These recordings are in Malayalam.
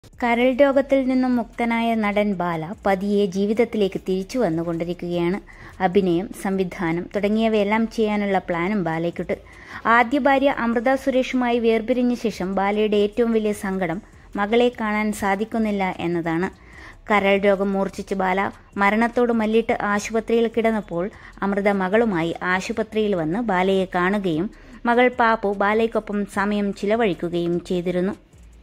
കരൾ രോഗത്തിൽ നിന്നും മുക്തനായ നടൻ ബാല പതിയെ ജീവിതത്തിലേക്ക് തിരിച്ചു വന്നുകൊണ്ടിരിക്കുകയാണ് അഭിനയം സംവിധാനം തുടങ്ങിയവയെല്ലാം ചെയ്യാനുള്ള പ്ലാനും ബാലയ്ക്കുണ്ട് ആദ്യ ഭാര്യ അമൃത സുരേഷുമായി വേർപിരിഞ്ഞ ശേഷം ബാലയുടെ ഏറ്റവും വലിയ സങ്കടം മകളെ കാണാൻ സാധിക്കുന്നില്ല എന്നതാണ് കരൾ രോഗം മൂർച്ഛിച്ച് ബാല മരണത്തോട് മല്ലിട്ട് ആശുപത്രിയിൽ കിടന്നപ്പോൾ അമൃത മകളുമായി ആശുപത്രിയിൽ വന്ന് ബാലയെ കാണുകയും മകൾ പാപ്പു ബാലയ്ക്കൊപ്പം സമയം ചിലവഴിക്കുകയും ചെയ്തിരുന്നു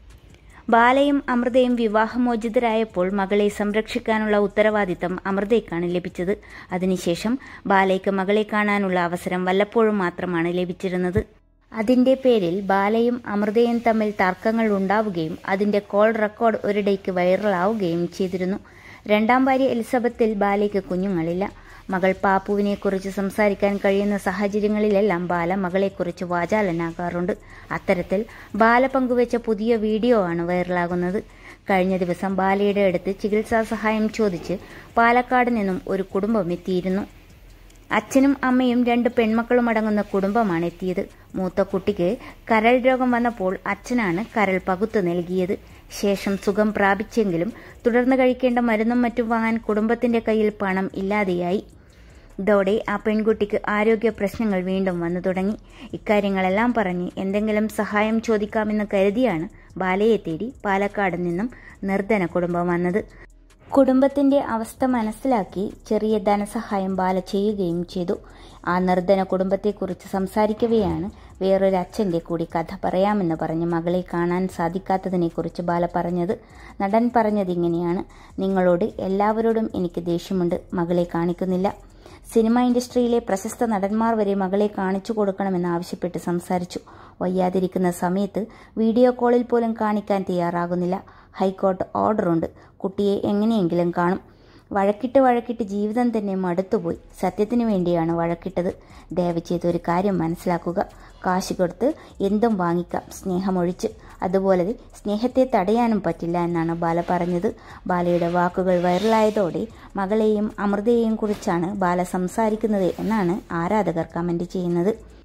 ബാലയും അമൃതയും വിവാഹമോചിതരായപ്പോൾ മകളെ സംരക്ഷിക്കാനുള്ള ഉത്തരവാദിത്തം അമൃതയ്ക്കാണ് ലഭിച്ചത് അതിനുശേഷം ബാലയ്ക്ക് മകളെ കാണാനുള്ള അവസരം വല്ലപ്പോഴും മാത്രമാണ് ലഭിച്ചിരുന്നത് അതിന്റെ പേരിൽ ബാലയും അമൃതയും തമ്മിൽ തർക്കങ്ങൾ ഉണ്ടാവുകയും അതിന്റെ കോൾ റെക്കോർഡ് ഒരിടയ്ക്ക് വൈറലാവുകയും ചെയ്തിരുന്നു രണ്ടാം ഭാര്യ എലിസബത്തിൽ ബാലയ്ക്ക് കുഞ്ഞുങ്ങളില്ല മകൾ പാപ്പുവിനെക്കുറിച്ച് സംസാരിക്കാൻ കഴിയുന്ന സാഹചര്യങ്ങളിലെല്ലാം ബാല മകളെക്കുറിച്ച് വാചാലനാകാറുണ്ട് അത്തരത്തിൽ ബാല പങ്കുവച്ച പുതിയ വീഡിയോ ആണ് വൈറലാകുന്നത് കഴിഞ്ഞ ദിവസം ബാലയുടെ അടുത്ത് ചികിത്സാ സഹായം ചോദിച്ച് പാലക്കാട് നിന്നും ഒരു കുടുംബം എത്തിയിരുന്നു അച്ഛനും അമ്മയും രണ്ട് പെൺമക്കളും അടങ്ങുന്ന കുടുംബമാണ് എത്തിയത് മൂത്ത കുട്ടിക്ക് കരൾ രോഗം വന്നപ്പോൾ അച്ഛനാണ് കരൾ പകുത്തു നൽകിയത് ശേഷം സുഖം പ്രാപിച്ചെങ്കിലും തുടർന്ന് കഴിക്കേണ്ട മരുന്നും മറ്റും വാങ്ങാൻ കുടുംബത്തിന്റെ കയ്യിൽ പണം ഇല്ലാതെയായി ഇതോടെ ആ പെൺകുട്ടിക്ക് ആരോഗ്യ പ്രശ്നങ്ങൾ വീണ്ടും വന്നു തുടങ്ങി ഇക്കാര്യങ്ങളെല്ലാം പറഞ്ഞ് എന്തെങ്കിലും സഹായം ചോദിക്കാമെന്ന് കരുതിയാണ് ബാലയെ തേടി പാലക്കാട് നിന്നും നിർധന കുടുംബം വന്നത് കുടുംബത്തിന്റെ അവസ്ഥ മനസ്സിലാക്കി ചെറിയ ധനസഹായം ബാല ചെയ്യുകയും ചെയ്തു ആ നിർധന കുടുംബത്തെക്കുറിച്ച് സംസാരിക്കവെയാണ് വേറൊരു അച്ഛന്റെ കൂടി കഥ പറയാമെന്ന് പറഞ്ഞ് മകളെ കാണാൻ സാധിക്കാത്തതിനെക്കുറിച്ച് ബാല പറഞ്ഞത് നടൻ പറഞ്ഞത് ഇങ്ങനെയാണ് നിങ്ങളോട് എല്ലാവരോടും എനിക്ക് ദേഷ്യമുണ്ട് മകളെ കാണിക്കുന്നില്ല സിനിമ ഇൻഡസ്ട്രിയിലെ പ്രശസ്ത നടന്മാർ വരെ മകളെ കാണിച്ചു കൊടുക്കണമെന്ന് ആവശ്യപ്പെട്ട് സംസാരിച്ചു വയ്യാതിരിക്കുന്ന സമയത്ത് വീഡിയോ കോളിൽ പോലും കാണിക്കാൻ തയ്യാറാകുന്നില്ല ഹൈക്കോർട്ട് ഓർഡറുണ്ട് കുട്ടിയെ എങ്ങനെയെങ്കിലും കാണും വഴക്കിട്ട് വഴക്കിട്ട് ജീവിതം തന്നെ മടുത്തുപോയി സത്യത്തിനു വേണ്ടിയാണ് വഴക്കിട്ടത് ദയവ് ചെയ്ത് ഒരു കാര്യം മനസ്സിലാക്കുക കാശ് കൊടുത്ത് എന്തും വാങ്ങിക്കാം സ്നേഹമൊഴിച്ച് അതുപോലെ സ്നേഹത്തെ തടയാനും പറ്റില്ല എന്നാണ് ബാല പറഞ്ഞത് ബാലയുടെ വാക്കുകൾ വൈറലായതോടെ മകളെയും അമൃതയെയും കുറിച്ചാണ് ബാല സംസാരിക്കുന്നത് എന്നാണ് ആരാധകർ കമന്റ് ചെയ്യുന്നത്